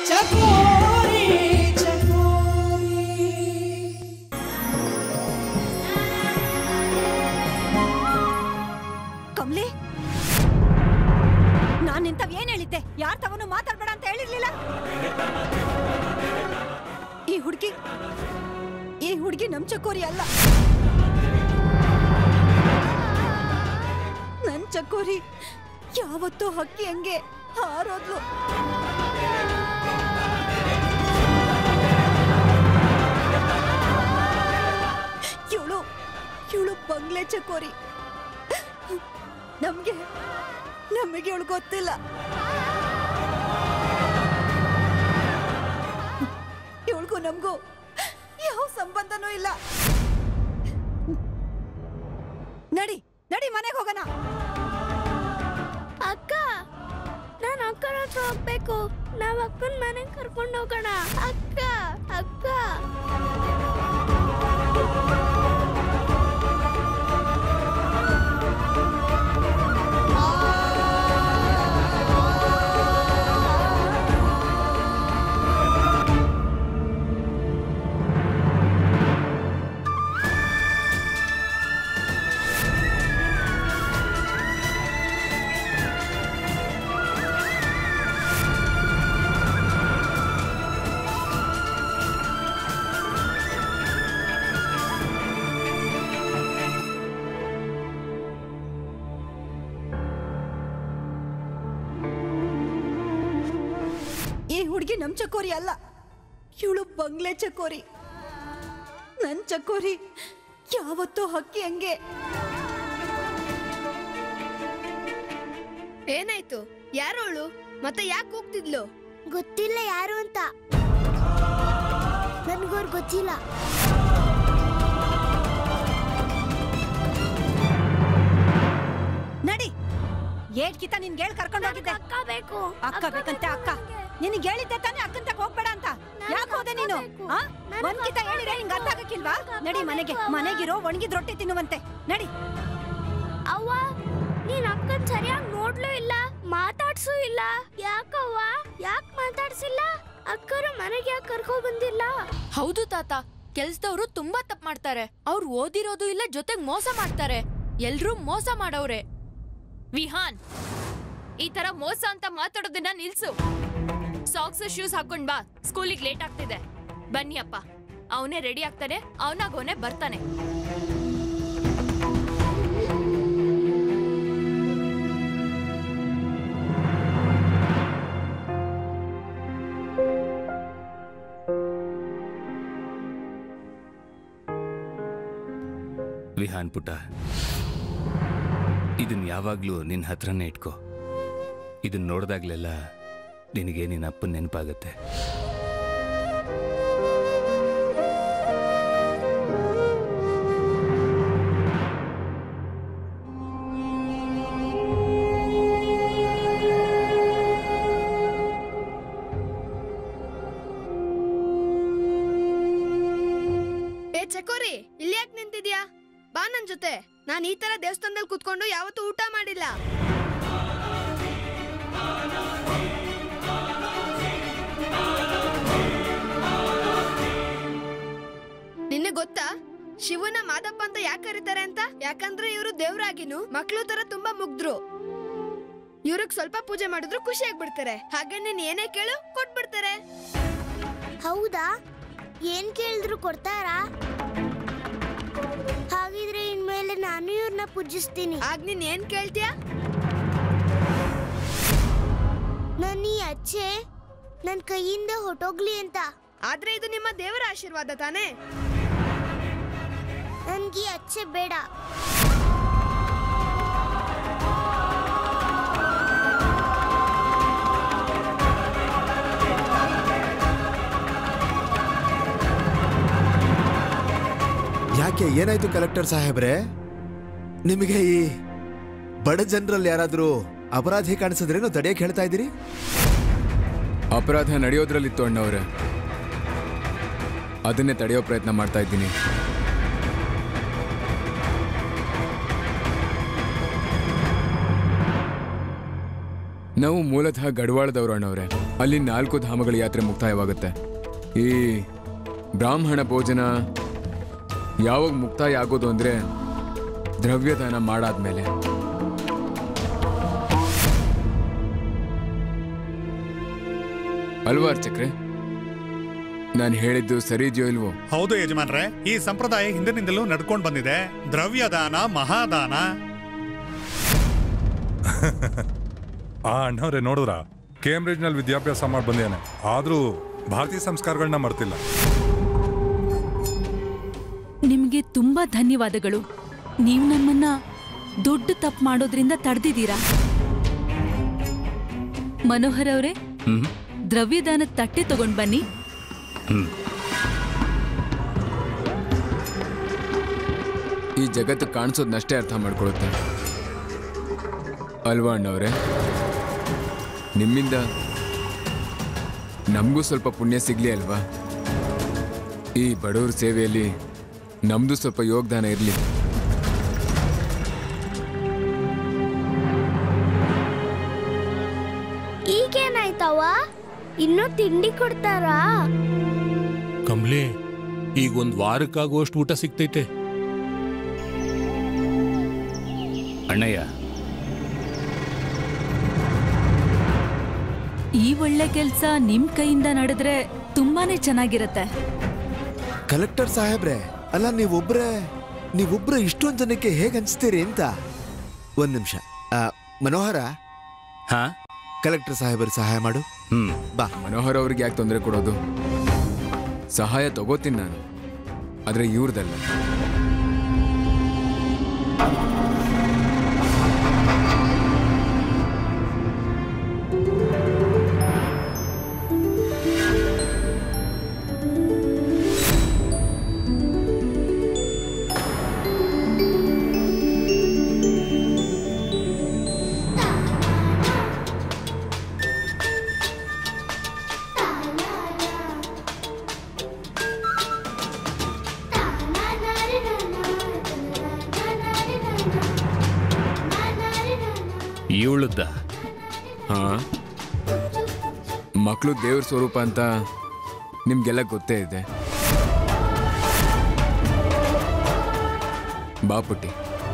ಚಕೋರಿ ಚಕೋರಿ ಕಮ್ಲಿ ನಾನ್ ನಿಂತವ್ ಏನ್ ಹೇಳಿದ್ದೆ ಯಾರ್ ತವನು ಮಾತಾಡ್ಬೇಡ ಅಂತ ಹೇಳಿರ್ಲಿಲ್ಲ ಈ ಹುಡ್ಗಿ ಈ ಹುಡ್ಗಿ ನಮ್ ಚಕೋರಿ ಅಲ್ಲ ನನ್ ಚಕೋರಿ ಯಾವತ್ತೂ ಹಕ್ಕಿ ಹಂಗೆ ಹಾರೋದ್ಲು ಇವಳು ಇವಳು ಬಂಗ್ಲೆ ಚಕೋರಿ ನಮ್ಗೆ ನಮಗೆ ಇವಳು ಗೊತ್ತಿಲ್ಲ ಇವಳಿಗೂ ನಮಗೂ ಯಾವ ಸಂಬಂಧನೂ ಇಲ್ಲ ನಡಿ ನಡಿ ಮನೆಗೆ ಹೋಗೋಣ ಅಕ್ಕ ನಾನು ಅಕ್ಕನ ಹತ್ರ ಹೋಗ್ಬೇಕು ನಾವ್ ಅಕ್ಕನ ಮನೆಗೆ ಕರ್ಕೊಂಡು ಹೋಗೋಣ ಅಕ್ಕ ಅಕ್ಕ ಈ ಹುಡುಗಿ ನಮ್ ಚಕೋರಿ ಅಲ್ಲ ಇವಳು ಬಂಗ್ಲೆ ಚಕೋರಿ ನನ್ ಚಕೋರಿ ಯಾವತ್ತೂ ಹಕ್ಕಿ ಹಂಗೆ ಏನಾಯ್ತು ಯಾರೋಳು ಮತ್ತೆ ಯಾಕೆ ಹೋಗ್ತಿದ್ಲು ಗೊತ್ತಿಲ್ಲ ಯಾರು ಅಂತ ನನ್ಗವ್ರು ಗೊತ್ತಿಲ್ಲ ನಡಿ ಏಟ್ಕಿತ ನಿನ್ಗೆ ಹೇಳಿ ಕರ್ಕೊಂಡು ಹೋಗಿದ್ದೆ ಅಕ್ಕ ಬೇಕು ಅಕ್ಕ ಬೇಕಂತೆ ಅಕ್ಕ ನಿನಗೆ ಹೇಳಿದ್ದೆ ತಾನೇ ಅಕ್ಕಂತ ಹೋಗ್ಬೇಡ ಅಂತ ಯಾಕೆ ಹೋದೆ ನೀನು ಆ? ಒಂದ್ಕಿತ ಹೇಳಿದ್ರೆ ನಿಂಗೆ ಅರ್ಥ ಆಗಕ್ಕಿಲ್ವಾ ನಡಿ ಮನೆಗೆ ಮನೆಗಿರೋ ಒಣಗಿದ ರೊಟ್ಟಿ ತಿನ್ನುವಂತೆ ನಡಿ ಅವ್ವ ನೀನ್ ಅಕ್ಕನ್ ಸರಿಯಾಗಿ ನೋಡ್ಲೂ ಇಲ್ಲ ಮಾತಾಡ್ಸೂ ಇಲ್ಲ ಯಾಕವ್ವ ಯಾಕ್ ಮಾತಾಡ್ಸಿಲ್ಲ ಅಕ್ಕರು ಮನೆಗೆ ಯಾಕೆ ಕರ್ಕೊ ಬಂದಿಲ್ಲ ಹೌದು ತಾತ ಕೆಲ್ಸದವ್ರು ತುಂಬಾ ತಪ್ಪು ಮಾಡ್ತಾರೆ ಅವ್ರು ಓದಿರೋದು ಇಲ್ಲ ಜೊತೆಗ್ ಮೋಸ ಮಾಡ್ತಾರೆ ಎಲ್ರೂ ಮೋಸ ಮಾಡವ್ರೆ ವಿಹಾನ್ ಈ ತರ ಮೋಸ ಅಂತ ಮಾತಾಡೋದನ್ನ ನಿಲ್ಸು ಸಾಕ್ಸ್ ಶೂಸ್ ಹಾಕೊಂಡ್ ಬಾ ಸ್ಕೂಲಿಗೆ ಲೇಟ್ ಆಗ್ತಿದೆ ಬನ್ನಿ ಅಪ್ಪ ಅವನೇ ರೆಡಿ ಆಗ್ತಾನೆ ಅವನಾಗ ಅವನೇ ಬರ್ತಾನೆ ವಿಹಾನ್ ಪುಟ ಇದನ್ನ ಯಾವಾಗ್ಲೂ ನಿನ್ನ ಹತ್ರನೇ ಇಟ್ಕೋ ಇದನ್ನ ನೋಡಿದಾಗ್ಲೆಲ್ಲ ನಿನಗೆ ನಿನ್ನ ಅಪ್ಪನ ನೆನಪಾಗತ್ತೆ ಏ ಚಕೋರಿ ಇಲ್ಲಿ ಯಾಕೆ ನಿಂತಿದ್ಯಾ ಬಾ ನನ್ ಜೊತೆ ನಾನ್ ಈ ತರ ದೇವಸ್ಥಾನದಲ್ಲಿ ಕುತ್ಕೊಂಡು ಯಾವತ್ತೂ ಊಟ ಮಾಡಿಲ್ಲ ನಿನ್ನೆ ಗೊತ್ತಾ ಶಿವನ ಮಾದಪ್ಪ ಅಂತ ಯಾಕೆ ಕರೀತಾರೆ ಅಂತ ಯಾಕಂದ್ರೆ ಇವರು ದೇವ್ರಾಗಿನು ಮಕ್ಳು ತರ ತುಂಬಾ ಮುಗ್ದ್ರು ಇವ್ರಿಗೆ ಸ್ವಲ್ಪ ಪೂಜೆ ಮಾಡಿದ್ರು ಖುಷಿ ಆಗ್ಬಿಡ್ತಾರೆ ಹಾಗೆ ನೀನ್ ಏನೇ ಕೇಳು ಕೊಟ್ಬಿಡ್ತಾರೆ ಹೌದಾ ಏನ್ ಕೇಳಿದ್ರು ಕೊಡ್ತಾರಾ ಹಾಗಿದ್ರೆ ಇನ್ಮೇಲೆ ನಾನು ಇವ್ರನ್ನ ಪೂಜಿಸ್ತೀನಿ ಆಗ ನೀನ್ ಏನ್ ಕೇಳ್ತೀಯಾ ನನ್ನ ಈ ಅಚ್ಚೆ ನನ್ನ ಕೈಯಿಂದ ಹೊಟ್ಟೋಗ್ಲಿ ಅಂತ ಆದ್ರೆ ಇದು ನಿಮ್ಮ ದೇವರ ಆಶೀರ್ವಾದ ತಾನೇ ನನ್ಗೆ ಈ ಅಚ್ಚೆ ಬೇಡ ಯಾಕೆ ಏನಾಯ್ತು ಕಲೆಕ್ಟರ್ ಸಾಹೇಬ್ರೆ ನಿಮಗೆ ಈ ಬಡ ಜನರಲ್ಲಿ ಯಾರಾದರೂ ಅಪರಾಧಿ ಕಾಣಿಸಿದ್ರೇನು ತಡೆಯಕ್ಕೆ ಹೇಳ್ತಾ ಇದ್ದೀರಿ ಅಪರಾಧ ನಡೆಯೋದ್ರಲ್ಲಿತ್ತು ಅಣ್ಣವ್ರೆ ಅದನ್ನೇ ತಡೆಯೋ ಪ್ರಯತ್ನ ಮಾಡ್ತಾ ಇದ್ದೀನಿ ನಾವು ಮೂಲತಃ ಗಡವಾಳದವ್ರು ಅಣ್ಣವ್ರೆ ಅಲ್ಲಿ ನಾಲ್ಕು ಧಾಮಗಳ ಯಾತ್ರೆ ಮುಕ್ತಾಯವಾಗುತ್ತೆ ಈ ಬ್ರಾಹ್ಮಣ ಭೋಜನ ಯಾವಾಗ ಮುಕ್ತಾಯ ಆಗೋದು ಅಂದ್ರೆ ದ್ರವ್ಯದಾನ ಮಾಡಾದ್ಮೇಲೆ ಅಲ್ವಾ ಅರ್ಚಕ್ರೆ ನಾನು ಹೇಳಿದ್ದು ಸರಿ ಇದೆಯೋ ಇಲ್ವೋ ಹೌದು ಯಜಮಾನ್ರೆ ಈ ಸಂಪ್ರದಾಯ ಹಿಂದಿನಿಂದಲೂ ನಡ್ಕೊಂಡು ಬಂದಿದೆ ದ್ರವ್ಯದಾನ ಮಹಾದಾನ ಆ ಅಣ್ಣವ್ರೆ ನೋಡಿದ್ರ ಕೇಂಬ್ರಿಡ್ಜ್ನಲ್ಲಿ ವಿದ್ಯಾಭ್ಯಾಸ ಮಾಡಿ ಬಂದೇನೆ ಆದ್ರೂ ಭಾರತೀಯ ಸಂಸ್ಕಾರಗಳನ್ನ ಮರ್ತಿಲ್ಲ ನಿಮ್ಗೆ ತುಂಬಾ ಧನ್ಯವಾದಗಳು ನೀವು ನಮ್ಮನ್ನ ದೊಡ್ಡ ತಪ್ಪು ಮಾಡೋದ್ರಿಂದ ತಡೆದಿದ್ದೀರಾ ಮನೋಹರ್ ಅವರೇ ಹ್ಮ್ ದ್ರವ್ಯದಾನದ ತಟ್ಟೆ ತಗೊಂಡ್ ಬನ್ನಿ ಹ್ಮ್ ಈ ಜಗತ್ತು ಕಾಣಿಸೋದನ್ನಷ್ಟೇ ಅರ್ಥ ಮಾಡ್ಕೊಳ್ಳುತ್ತೆ ಅಲ್ವಾ ಅಣ್ಣವ್ರೆ ನಿಮ್ಮಿಂದ ನಮಗೂ ಸ್ವಲ್ಪ ಪುಣ್ಯ ಸಿಗ್ಲಿ ಅಲ್ವಾ ಈ ಬಡವ್ರ ಸೇವೆಯಲ್ಲಿ ನಮ್ದು ಸ್ವಲ್ಪ ಯೋಗದಾನ ಇರಲಿ ಈಗೇನಾಯ್ತವ ಇನ್ನೂ ತಿಂಡಿ ಕೊಡ್ತಾರಾ ಕಂಬ್ಲಿ ಈಗ ಒಂದ್ ವಾರಕ್ಕಾಗುವಷ್ಟು ಊಟ ಸಿಗ್ತೈತೆ ಅಣ್ಣಯ್ಯ ಈ ಒಳ್ಳೆ ಕೆಲ್ಸ ನಿಮ್ ಕೈಯಿಂದ ನಡೆದ್ರೆ ತುಂಬಾನೇ ಚೆನ್ನಾಗಿರತ್ತೆ ಕಲೆಕ್ಟರ್ ಸಾಹೇಬ್ರೆ ಅಲ್ಲ ನೀವೊಬ್ರೆ ನೀವೊಬ್ರೆ ಇಷ್ಟೊಂದು ಜನಕ್ಕೆ ಹೇಗೆ ಹಂಚ್ತೀರಿ ಅಂತ ಒಂದ್ ನಿಮಿಷ ಮನೋಹರ ಹಾ ಕಲೆಕ್ಟರ್ ಸಾಹೇಬರು ಸಹಾಯ ಮಾಡು ಹ್ಮ್ ಬಾ ಮನೋಹರ್ ಅವ್ರಿಗೆ ಯಾಕೆ ತೊಂದರೆ ಕೊಡೋದು ಸಹಾಯ ತಗೋತೀನಿ ನಾನು ಆದ್ರೆ ಇವ್ರದಲ್ಲ ಇವಳದ್ದ ಹಾ ಮಕ್ಕಳು ದೇವ್ರ ಸ್ವರೂಪ ಅಂತ ನಿಮ್ಗೆಲ್ಲ ಗೊತ್ತೇ ಇದೆ ಬಾ ಪುಟ್ಟಿ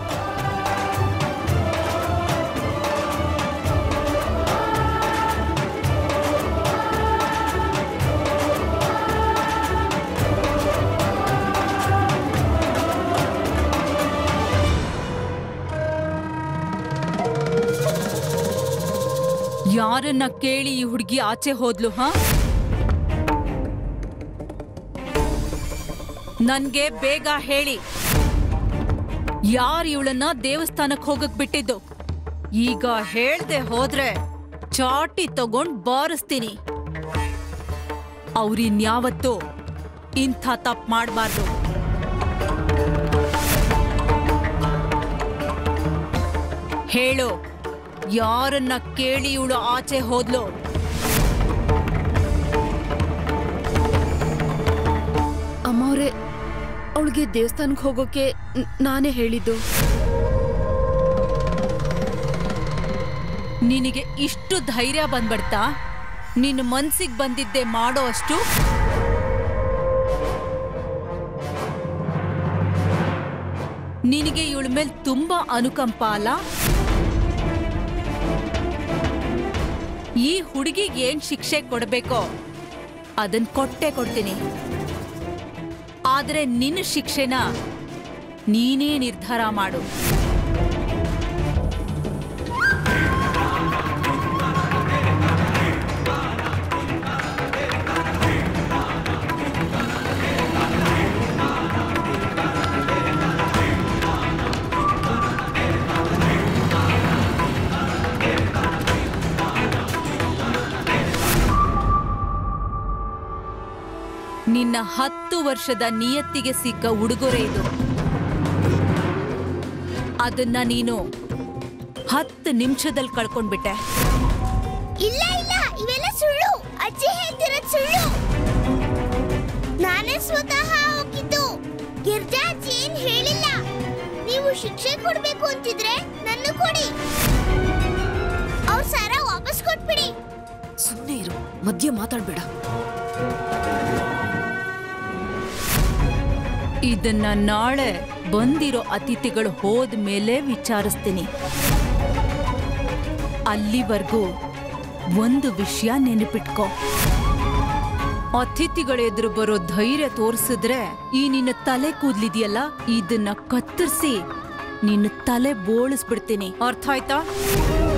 ಯಾರನ್ನ ಕೇಳಿ ಈ ಹುಡುಗಿ ಆಚೆ ಹೋದ್ಲು ಹಾ ನನ್ಗೆ ಬೇಗ ಹೇಳಿ ಯಾರು ಇವಳನ್ನ ದೇವಸ್ಥಾನಕ್ ಹೋಗಕ್ ಬಿಟ್ಟಿದ್ದು ಈಗ ಹೇಳ್ದೆ ಹೋದ್ರೆ ಚಾಟಿ ತಗೊಂಡ್ ಬಾರಿಸ್ತೀನಿ ಅವ್ರಿನ್ಯಾವತ್ತೂ ಇಂಥ ತಪ್ಪು ಮಾಡಬಾರ್ದು ಹೇಳು ಯಾರನ್ನ ಕೇಳಿ ಇವಳು ಆಚೆ ಹೋದ್ಲು ಅಮ್ಮವ್ರೆ ಅವಳಿಗೆ ದೇವಸ್ಥಾನಕ್ಕೆ ಹೋಗೋಕೆ ನ್- ನಾನೇ ಹೇಳಿದ್ದು ನಿನಗೆ ಇಷ್ಟು ಧೈರ್ಯ ಬಂದ್ಬಿಡ್ತಾ ನಿನ್ನ ಮನ್ಸಿಗೆ ಬಂದಿದ್ದೆ ಮಾಡೋ ಅಷ್ಟು ನಿನಗೆ ಇವಳ ಮೇಲೆ ತುಂಬಾ ಅನುಕಂಪ ಅಲ್ಲ ಈ ಹುಡುಗಿಗೆ ಏನ್ ಶಿಕ್ಷೆ ಕೊಡ್ಬೇಕೋ ಅದನ್ ಕೊಟ್ಟೆ ಕೊಡ್ತೀನಿ ಆದ್ರೆ ನಿನ್ನ ಶಿಕ್ಷೆನ ನೀನೇ ನಿರ್ಧಾರ ಮಾಡು ನಿನ್ನ ಹತ್ತು ವರ್ಷದ ನಿಯತ್ತಿಗೆ ಸಿಕ್ಕ ಉಡುಗೊರೆ ಇದು ಅದನ್ನ ನೀನು ಹತ್ತು ನಿಮಿಷದಲ್ಲಿ ಕಳ್ಕೊಂಡ್ಬಿಟ್ಟೆ ಇಲ್ಲ ಇಲ್ಲ ಇವೆಲ್ಲ ಸುಳ್ಳು ಅಜ್ಜಿ ಹೇಳ್ತಿರೋದ್ ಸುಳ್ಳು ನಾನೇ ಸ್ವತಃ ಹೋಗಿದ್ದು ಗಿರ್ಜಾ ಅಜ್ಜಿ ಏನ್ ಹೇಳಿಲ್ಲ ನೀವು ಶಿಕ್ಷೆ ಕೊಡ್ಬೇಕು ಅಂತಿದ್ರೆ ನನ್ನ ಕೊಡಿ ಅವ್ರ ಸರ ವಾಪಸ್ ಬಿಡಿಸ್ಕೊಟ್ಬಿಡಿ ಸುಮ್ಮನೆ ಇರು ಮಧ್ಯ ಮಾತಾಡ್ಬೇಡ ಇದನ್ನ ನಾಳೆ ಬಂದಿರೋ ಅತಿಥಿಗಳು ಹೋದ್ಮೇಲೆ ವಿಚಾರಿಸ್ತೀನಿ ಅಲ್ಲಿವರೆಗೂ ಒಂದು ವಿಷಯ ನೆನಪಿಟ್ಕೋ ಅತಿಥಿಗಳ ಎದುರು ಬರೋ ಧೈರ್ಯ ತೋರಿಸಿದ್ರೆ ಈ ನಿನ್ನ ತಲೆ ಕೂದ್ಲಿದ್ಯಲ್ಲ ಇದನ್ನ ಕತ್ತರಿಸಿ ನಿನ್ನ ತಲೆ ಬೋಳಿಸ್ಬಿಡ್ತೀನಿ ಅರ್ಥ ಆಯ್ತಾ